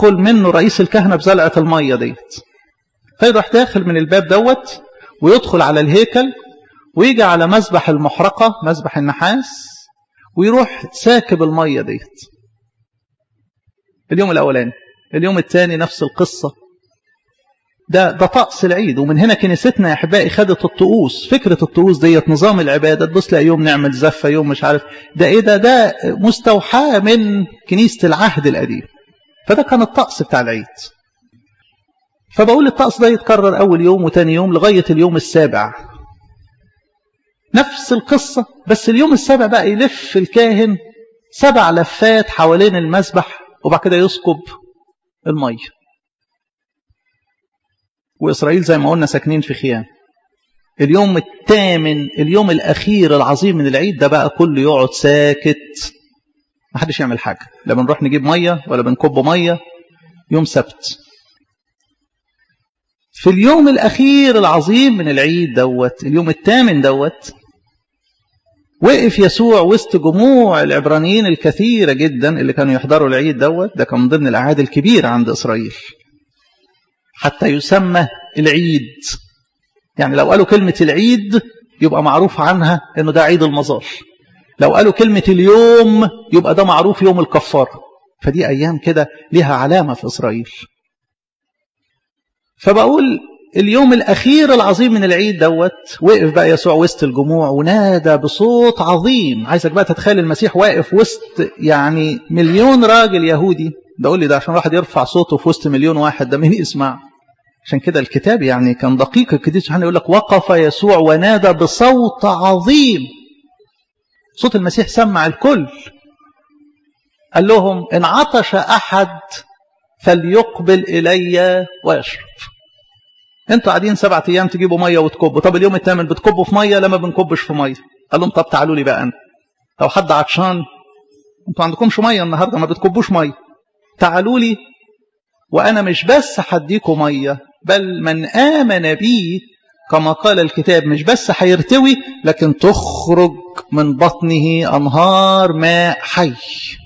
يدخل منه رئيس الكهنة بزلقة المية ديت فيروح داخل من الباب دوت ويدخل على الهيكل ويجي على مذبح المحرقة مذبح النحاس ويروح ساكب المية ديت اليوم الأولاني اليوم الثاني نفس القصة ده ده طقس العيد ومن هنا كنيستنا يا احبائي خدت الطقوس فكره الطقوس ديت نظام العباده تبص تلاقي يوم نعمل زفه يوم مش عارف ده ايه ده ده مستوحاه من كنيسه العهد القديم فده كان الطقس بتاع العيد فبقول الطقس ده يتكرر اول يوم وتاني يوم لغايه اليوم السابع نفس القصه بس اليوم السابع بقى يلف الكاهن سبع لفات حوالين المسبح وبعد كده يسكب الميه وإسرائيل زي ما قلنا ساكنين في خيام اليوم الثامن اليوم الأخير العظيم من العيد ده بقى كله يقعد ساكت ما حدش يعمل حاجة لا بنروح نجيب مية ولا بنكب مية يوم سبت في اليوم الأخير العظيم من العيد دوت اليوم الثامن دوت وقف يسوع وسط جموع العبرانيين الكثيرة جدا اللي كانوا يحضروا العيد دوت ده كان من ضمن الأعياد الكبيرة عند إسرائيل حتى يسمى العيد يعني لو قالوا كلمة العيد يبقى معروف عنها انه ده عيد المظال لو قالوا كلمة اليوم يبقى ده معروف يوم الكفارة فدي أيام كده لها علامة في إسرائيل فبقول اليوم الأخير العظيم من العيد دوت وقف بقى يسوع وسط الجموع ونادى بصوت عظيم عايزك بقى تتخيل المسيح واقف وسط يعني مليون راجل يهودي ده قول لي ده عشان واحد يرفع صوته في وسط مليون واحد ده مين يسمع عشان كده الكتاب يعني كان دقيق القديس يوحنا يقول لك وقف يسوع ونادى بصوت عظيم صوت المسيح سمع الكل قال لهم ان عطش احد فليقبل الي ويشرب انتوا قاعدين سبعة ايام تجيبوا ميه وتكبوا طب اليوم الثامن بتكبوا في ميه لما بنكبش في ميه قال لهم طب تعالوا لي بقى انا لو حد عطشان انتوا عندكمش ميه النهارده ما بتكبوش ميه تعالوا لي وانا مش بس هديكم ميه بل من امن بي كما قال الكتاب مش بس هيرتوي لكن تخرج من بطنه انهار ماء حي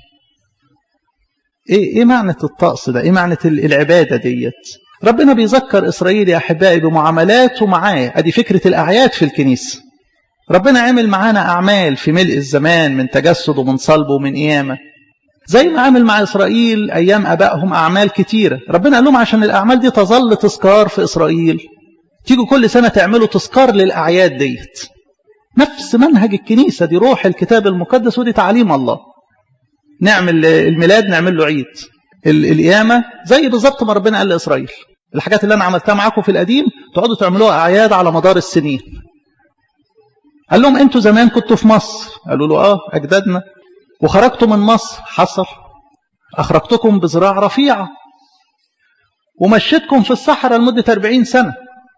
ايه ايه معنى الطقس ده ايه معنى العباده ديت ربنا بيذكر اسرائيل يا احبائي بمعاملاته معاه ادي فكره الاعياد في الكنيسه ربنا عمل معانا اعمال في ملء الزمان من تجسد ومن صلب ومن قيامه زي ما عمل مع إسرائيل أيام أبائهم أعمال كتيرة ربنا قال لهم عشان الأعمال دي تظل تذكار في إسرائيل تيجوا كل سنة تعملوا تذكار للأعياد ديت نفس منهج الكنيسة دي روح الكتاب المقدس ودي تعليم الله نعمل الميلاد نعمل له عيد القيامة زي بالظبط ما ربنا قال لإسرائيل الحاجات اللي أنا عملتها معاكم في القديم تقعدوا تعملوها أعياد على مدار السنين قال لهم أنتوا زمان كنتوا في مصر قالوا له آه أجدادنا وخرجتوا من مصر حصل أخرجتكم بزراع رفيعة ومشيتكم في الصحراء لمدة 40 سنة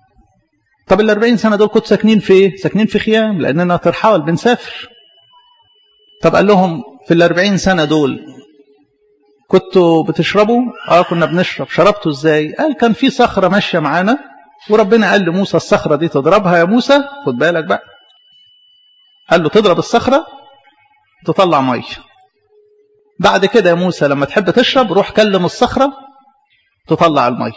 طب ال 40 سنة دول كنتوا ساكنين في ايه؟ ساكنين في خيام لأننا ترحال بنسافر طب قال لهم في ال 40 سنة دول كنتوا بتشربوا؟ اه كنا بنشرب شربتوا ازاي؟ قال كان في صخرة ماشية معانا وربنا قال لموسى الصخرة دي تضربها يا موسى خد بالك بقى قال له تضرب الصخرة تطلع ميه بعد كده يا موسى لما تحب تشرب روح كلم الصخرة تطلع الميه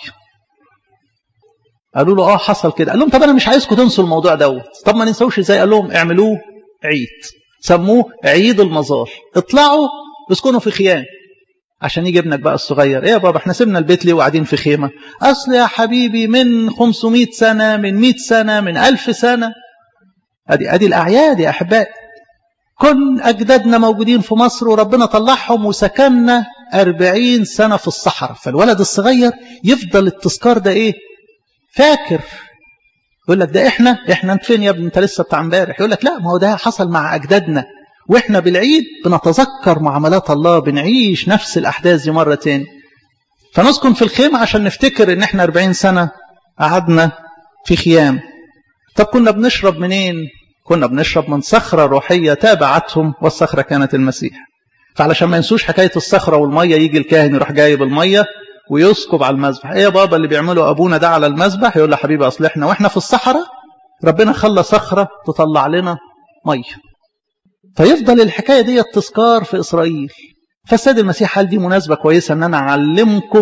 قالوا له اه حصل كده قال لهم طب انا مش عايزكم تنسوا الموضوع دوت طب ما ننسوش ازاي قال لهم اعملوه عيد سموه عيد المظال اطلعوا اسكنوا في خيام عشان يجي ابنك بقى الصغير ايه يا بابا احنا سيبنا البيت ليه وقاعدين في خيمه اصل يا حبيبي من 500 سنه من 100 سنه من 1000 سنه ادي ادي الاعياد يا احبائي كن أجدادنا موجودين في مصر وربنا طلعهم وسكننا أربعين سنة في الصحراء فالولد الصغير يفضل التذكار ده إيه فاكر يقول لك ده إحنا إحنا أنت فين يا ابني أنت لسه بتاع امبارح يقول لك لا ما هو ده حصل مع أجدادنا وإحنا بالعيد بنتذكر معاملات الله بنعيش نفس الأحداث دي مرة تاني فنسكن في الخيمة عشان نفتكر إن إحنا أربعين سنة قعدنا في خيام طب كنا بنشرب منين كنا بنشرب من صخرة روحية تابعتهم والصخرة كانت المسيح فعلشان ما ينسوش حكاية الصخرة والمية يجي الكاهن يروح جايب المية ويسكب على المذبح ايه يا بابا اللي بيعمله ابونا ده على المذبح يقول له حبيبي اصل احنا واحنا في الصحراء ربنا خلى صخرة تطلع لنا مية فيفضل الحكاية دي تذكار في إسرائيل فالسيد المسيح قال دي مناسبة كويسة ان انا اعلمكم